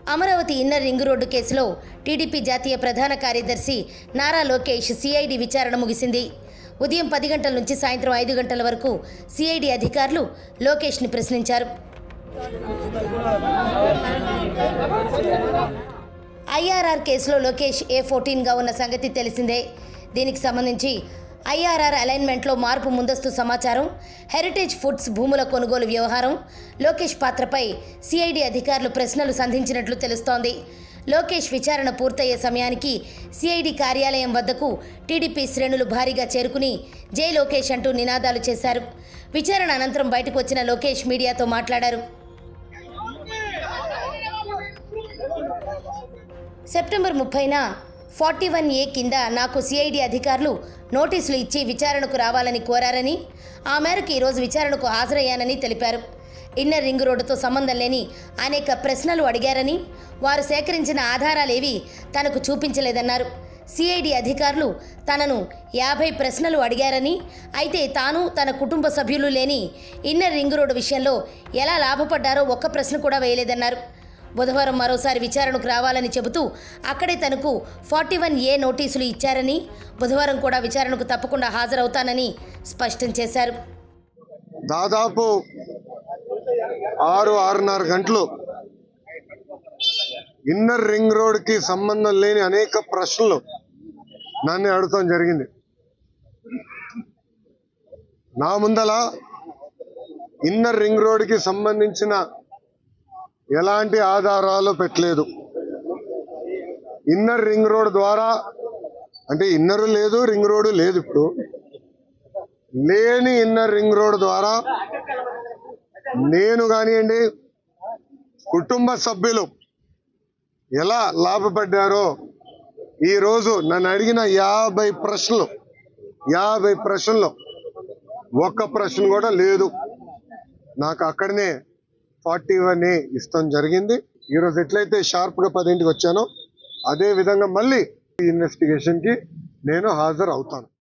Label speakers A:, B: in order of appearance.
A: Amaravati inner ring road కేసులో TDP జాతీయ ప్రధాన కార్యదర్శి నారా లోకేష్ సిఐడి విచారణ ముగిసింది ఉదయం పది గంటల నుంచి సాయంత్రం ఐదు గంటల వరకు సిఐడి అధికారులు లోకేష్ని ప్రశ్నించారు ఐఆర్ఆర్ కేసులో లోకేష్ ఏ ఫోర్టీన్గా ఉన్న సంగతి తెలిసిందే దీనికి సంబంధించి ఐఆర్ఆర్ అలైన్మెంట్లో మార్పు ముందస్తు సమాచారం హెరిటేజ్ ఫుడ్స్ భూముల కొనుగోలు వ్యవహారం లోకేష్ పాత్రపై సిఐడి అధికారులు ప్రశ్నలు సంధించినట్లు తెలుస్తోంది లోకేష్ విచారణ పూర్తయ్యే సమయానికి సిఐడి కార్యాలయం వద్దకు టీడీపీ శ్రేణులు భారీగా చేరుకుని జై లోకేష్ అంటూ నినాదాలు చేశారు విచారణ అనంతరం బయటకు వచ్చిన లోకేష్ మీడియాతో మాట్లాడారు సెప్టెంబర్ ముప్పైన ఫార్టీ వన్ ఏ కింద నాకు సిఐడి అధికారులు నోటీసులు ఇచ్చి విచారణకు రావాలని కోరారని ఆ మేరకు ఈరోజు విచారణకు హాజరయ్యానని తెలిపారు ఇన్నర్ రింగ్ రోడ్డుతో సంబంధం లేని అనేక ప్రశ్నలు అడిగారని వారు సేకరించిన ఆధారాలేవి తనకు చూపించలేదన్నారు సిఐడి అధికారులు తనను యాభై ప్రశ్నలు అడిగారని అయితే తాను తన కుటుంబ సభ్యులు లేని ఇన్నర్ రింగ్ రోడ్డు విషయంలో ఎలా లాభపడ్డారో ఒక్క ప్రశ్న కూడా వేయలేదన్నారు బుధవారం మరోసారి విచారణకు రావాలని చెబుతూ అక్కడే తనకు ఫార్టీ వన్ ఏ నోటీసులు ఇచ్చారని బుధవారం కూడా విచారణకు తప్పకుండా హాజరవుతానని స్పష్టం చేశారు
B: దాదాపు ఆరు ఆరున్నర గంటలు ఇన్నర్ రింగ్ రోడ్ కి సంబంధం లేని అనేక ప్రశ్నలు నన్ను అడగటం జరిగింది నా ముందల ఇన్నర్ రింగ్ రోడ్ కి సంబంధించిన ఎలాంటి ఆధారాలు పెట్టలేదు ఇన్నర్ రింగ్ రోడ్ ద్వారా అంటే ఇన్నర్ లేదు రింగ్ రోడ్ లేదు ఇప్పుడు లేని ఇన్నర్ రింగ్ రోడ్ ద్వారా నేను కానివ్వండి కుటుంబ సభ్యులు ఎలా లాభపడ్డారో ఈరోజు నన్ను అడిగిన యాభై ప్రశ్నలు యాభై ప్రశ్నలు ఒక్క ప్రశ్న కూడా లేదు నాకు అక్కడనే ఫార్టీ వన్ ఏ ఇష్టం జరిగింది ఈరోజు ఎట్లయితే షార్ప్గా పదింటికి వచ్చానో అదే విధంగా మళ్ళీ ఇన్వెస్టిగేషన్కి నేను హాజరు అవుతాను